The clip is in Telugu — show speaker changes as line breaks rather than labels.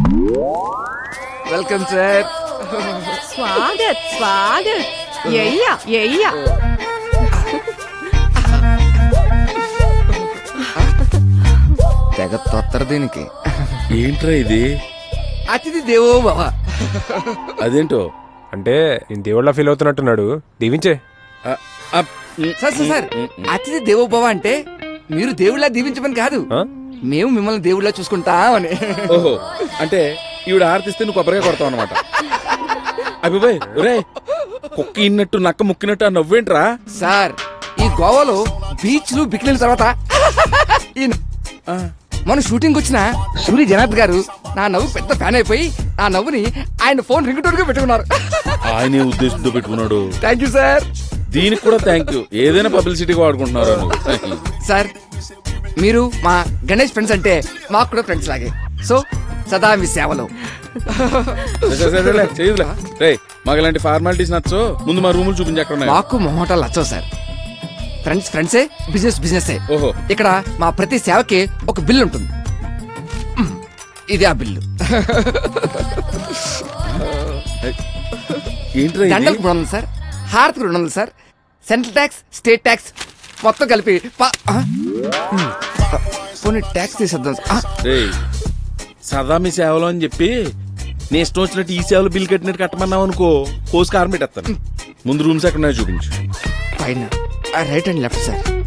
వెల్కమ్ సార్
స్వాగత్ స్వాగత్ ఎయ్యా ఎయ్యా
తెగ తొత్తర దీనికి
ఏంట్రా ఇది
అతిథి దేవో భవ
అదేంటో
అంటే నేను దేవుళ్ళ ఫీల్ అవుతున్నట్టున్నాడు దీవించే
ఆ, ఆ, um,
sir sir sir
um, um.
అతిథి దేవో భవ అంటే మీరు దేవుళ్ళ దీవించమని కాదు
ఆ?
మేము మిమ్మల్ని దేవుళ్ళ చూసుకుంటామని
ఓహో అంటే ఈవిడ ఆర్తిస్తే నువ్వు కొబ్బరిగా కొడతావు అనమాట అభిబాయ్ ఒరే కుక్క ఇన్నట్టు నక్క ముక్కినట్టు ఆ నవ్వేంట్రా
సార్ ఈ గోవాలో బీచ్లు బికిలిన తర్వాత ఈయన
ఆ,
మన షూటింగ్ వచ్చిన సూరి జనార్ద్ గారు నా నవ్వు పెద్ద ఫ్యాన్ అయిపోయి నా నవ్వుని ఆయన ఫోన్ రింగ్ గా పెట్టుకున్నారు
ఆయనే ఉద్దేశంతో పెట్టుకున్నాడు
థ్యాంక్ యూ సార్
దీనికి కూడా థ్యాంక్ యూ ఏదైనా పబ్లిసిటీగా వాడుకుంటున్నారు నువ్వు
సార్ మీరు మా గణేష్ ఫ్రెండ్స్ అంటే మాకు కూడా ఫ్రెండ్స్ లాగే సో సదా మీ సేవలో
చేయదులే రే మాకు ఇలాంటి ఫార్మాలిటీస్ నచ్చో ముందు మా రూములు చూపించి ఎక్కడ ఉన్నాయి
మాకు మొహోటాలు నచ్చవు సార్ ఫ్రెండ్స్ ఫ్రెండ్సే బిజినెస్ బిజినెస్
ఓహో
ఇక్కడ మా ప్రతి సేవకి ఒక బిల్ ఉంటుంది మ్, ఇది ఆ బిల్లు
ఏంట్రా ఇది?
దండలకు మూడు వందలు సార్ హారతికి రెండు వందలు sir central tax state tax మొత్తం కలిపి ప- ఆ? మ్, పోనీ ట్యాక్స్ తీసేద్దాం సార్. ఆ,
రేయ్ సదా మీ సేవలో అని చెప్పి నీ ఇష్టం వచ్చినట్టు ఈ సేవలు బిల్ కట్టినట్టు కట్టమన్నావు అనుకో కోసి కారం పెట్టేస్తాను ముందు రూమ్స్ ఎక్కడ ఉన్నాయో చూపించు
పైన రైట్ అండ్ లెఫ్ట్ సార్